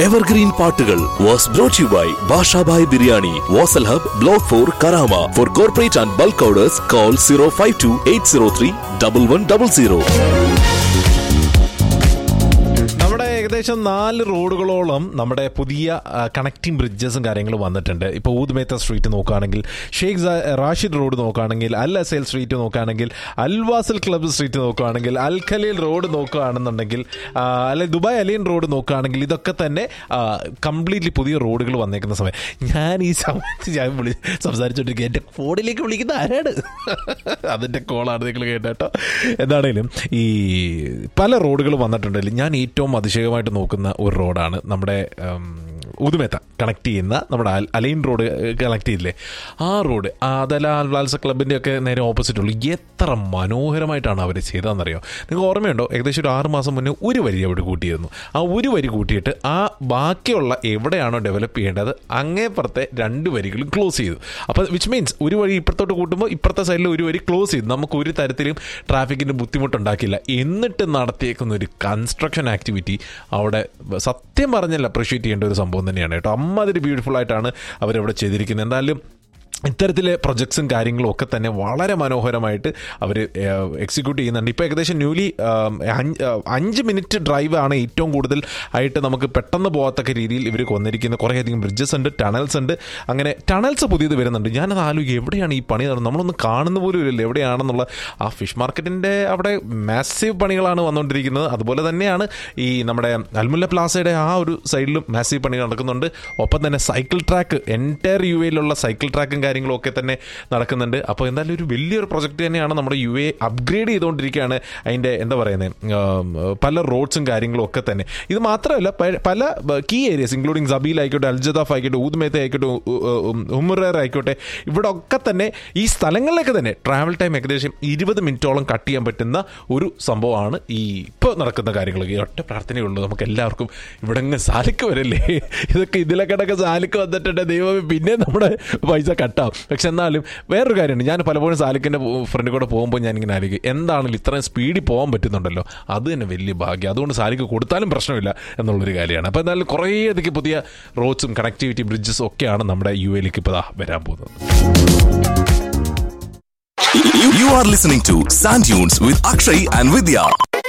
Evergreen പാട്ടുകൾ was brought you by Bashabhai biryani Wasl hub block four Karama for corporate and bulk orders call zero five two eight zero three double one double zero നമ്മുടെ ഏകദേശം നാല് റോഡുകളോളം നമ്മുടെ പുതിയ connecting ബ്രിഡ്ജസും കാര്യങ്ങളും വന്നിട്ടുണ്ട് ഇപ്പോൾ ഊദ്മേത്ത സ്ട്രീറ്റ് നോക്കുകയാണെങ്കിൽ ഷെയ്ഖ് സ- റാഷിദ് റോഡ് നോക്കുകയാണെങ്കിൽ അൽ അസേൽ സ്ട്രീറ്റ് നോക്കുകയാണെങ്കിൽ അൽവാസൽ ക്ലബ് സ്ട്രീറ്റ് നോക്കുകയാണെങ്കിൽ അൽ ഖലീൽ റോഡ് നോക്കുകയാണെന്നുണ്ടെങ്കിൽ ആ, അല്ലെ ദുബായ് അലിയൻ റോഡ് നോക്കുകയാണെങ്കിൽ ഇതൊക്കെ തന്നെ കംപ്ലീറ്റ്ലി പുതിയ റോഡുകൾ വന്നേക്കുന്ന സമയം ഞാൻ ഈ സമയത്ത് ഞാൻ വിളി സംസാരിച്ചോണ്ടിരിക്കുക എൻ്റെ ഫോണിലേക്ക് വിളിക്കുന്ന ആരാണ് അതിൻ്റെ കോളാണ് നിങ്ങൾ കേട്ടോ എന്താണേലും ഈ പല റോഡുകൾ വന്നിട്ടുണ്ടെങ്കിലും ഞാൻ ഏറ്റവും അതിശയമായിട്ട് നോക്കുന്ന ഒരു റോഡാണ് നമ്മുടെ ഉം, ഉദുമേത്ത കണക്ട് ചെയ്യുന്ന നമ്മുടെ അൽ- അലൈൻ റോഡ് കണക്ട് ചെയ്തില്ലേ ആ റോഡ് അതല ലാൽസ ക്ലബിൻ്റെ ഒക്കെ നേരെ ഓപ്പോസിറ്റ് ഉള്ളു എത്ര മനോഹരമായിട്ടാണ് അവർ ചെയ്തതെന്നറിയോ നിങ്ങൾക്ക് ഓർമ്മയുണ്ടോ ഏകദേശം ഒരു ആറ് മാസം മുന്നേ ഒരു വരി അവിടെ കൂട്ടിയിരുന്നു ആ ഒരു വരി കൂട്ടിയിട്ട് ആ ബാക്കിയുള്ള എവിടെയാണോ ഡെവലപ്പ് ചെയ്യേണ്ടത് അങ്ങേപ്പുറത്തെ രണ്ട് വരികളും ക്ലോസ് ചെയ്തു അപ്പോൾ വിച്ച് മീൻസ് ഒരു വഴി ഇപ്പുറത്തോട്ട് കൂട്ടുമ്പോൾ ഇപ്പുറത്തെ സൈഡിൽ ഒരു വരി ക്ലോസ് ചെയ്തു നമുക്ക് ഒരു തരത്തിലും ട്രാഫിക്കിന് ബുദ്ധിമുട്ടുണ്ടാക്കില്ല എന്നിട്ട് നടത്തിയേക്കുന്ന ഒരു കൺസ്ട്രക്ഷൻ ആക്ടിവിറ്റി അവിടെ സത്യം പറഞ്ഞല്ല അപ്രീഷിയേറ്റ് ചെയ്യേണ്ട ഒരു സംഭവം തന്നെയാണ് കേട്ടോ അമ്മാതിരി ബ്യൂട്ടിഫുൾ ആയിട്ടാണ് അവരവിടെ ചെയ്തിരിക്കുന്നത് എന്തായാലും ഇത്തരത്തിലെ പ്രൊജക്ട്സും കാര്യങ്ങളും ഒക്കെ തന്നെ വളരെ മനോഹരമായിട്ട് അവർ എക്സിക്യൂട്ട് ചെയ്യുന്നുണ്ട് ഇപ്പോൾ ഏകദേശം ന്യൂലി അഞ്ച് മിനിറ്റ് ഡ്രൈവ് ആണ് ഏറ്റവും കൂടുതൽ ആയിട്ട് നമുക്ക് പെട്ടെന്ന് പോകത്തക്ക രീതിയിൽ ഇവർ കൊന്നിരിക്കുന്ന കുറേയധികം ബ്രിഡ്ജസ് ഉണ്ട് ടണൽസ് ഉണ്ട് അങ്ങനെ ടണൽസ് പുതിയത് വരുന്നുണ്ട് ഞാനത് ആലോചിക്കും എവിടെയാണ് ഈ പണി നടന്നത് നമ്മളൊന്നും കാണുന്ന പോലും ഇല്ല എവിടെയാണെന്നുള്ള ആ ഫിഷ് മാർക്കറ്റിൻ്റെ അവിടെ മാസീവ് പണികളാണ് വന്നുകൊണ്ടിരിക്കുന്നത് അതുപോലെ തന്നെയാണ് ഈ നമ്മുടെ അൽമുല്ല പ്ലാസയുടെ ആ ഒരു സൈഡിലും മാസീവ് പണികൾ നടക്കുന്നുണ്ട് ഒപ്പം തന്നെ സൈക്കിൾ ട്രാക്ക് എൻറ്റയർ യു എയിലുള്ള സൈക്കിൾ ട്രാക്കും കാര്യങ്ങളും ഒക്കെ തന്നെ നടക്കുന്നുണ്ട് അപ്പോൾ എന്തായാലും ഒരു വലിയൊരു പ്രൊജക്റ്റ് തന്നെയാണ് നമ്മുടെ യു എ അപ്ഗ്രേഡ് ചെയ്തുകൊണ്ടിരിക്കുകയാണ് അതിൻ്റെ എന്താ പറയുന്നത് പല റോഡ്സും കാര്യങ്ങളും ഒക്കെ തന്നെ ഇത് മാത്രമല്ല പ- പല കീ ഏരിയസ് ഇൻക്ലൂഡിങ് സബീൽ ആയിക്കോട്ടെ അൽജദാഫ് ആയിക്കോട്ടെ ഊദ്മേത്ത ആയിക്കോട്ടെ ഉമ്മറേർ ആയിക്കോട്ടെ ഇവിടെ ഒക്കെ തന്നെ ഈ സ്ഥലങ്ങളിലേക്ക് തന്നെ ട്രാവൽ ടൈം ഏകദേശം ഇരുപത് മിനിറ്റോളം കട്ട് ചെയ്യാൻ പറ്റുന്ന ഒരു സംഭവമാണ് ഈ ഇപ്പോൾ നടക്കുന്ന കാര്യങ്ങൾ ഈ ഒറ്റ പ്രാർത്ഥനയുള്ളൂ നമുക്ക് എല്ലാവർക്കും ഇവിടെ അങ്ങ് സാലിക്ക് വരല്ലേ ഇതൊക്കെ ഇതിലൊക്കെ സാലിക്ക് വന്നിട്ടുണ്ട് ദൈവമേ പിന്നെ നമ്മുടെ പൈസ കട്ടാവും പക്ഷെ എന്നാലും വേറൊരു കാര്യമുണ്ട് ഞാൻ പലപ്പോഴും സാലിക്കിൻ്റെ ഫ്രണ്ടിൽ കൂടെ പോകുമ്പോൾ ഞാൻ ഇങ്ങനെ ആലോചിക്കും എന്താണെങ്കിലും ഇത്രയും സ്പീഡിൽ പോകാൻ പറ്റുന്നുണ്ടല്ലോ അത് തന്നെ വലിയ ഭാഗ്യം അതുകൊണ്ട് സാലിക്ക് കൊടുത്താലും പ്രശ്നമില്ല എന്നുള്ളൊരു കാര്യമാണ് അപ്പോൾ എന്തായാലും കുറേയധികം പുതിയ റോഡ്സും കണക്ടിവിറ്റി ബ്രിഡ്ജസും ഒക്കെയാണ് നമ്മുടെ യു എയിലേക്ക് ഇപ്പോൾ ദാ വരാൻ പോകുന്നത് You, you are listening to Sand Dunes with Akshay and Vidya.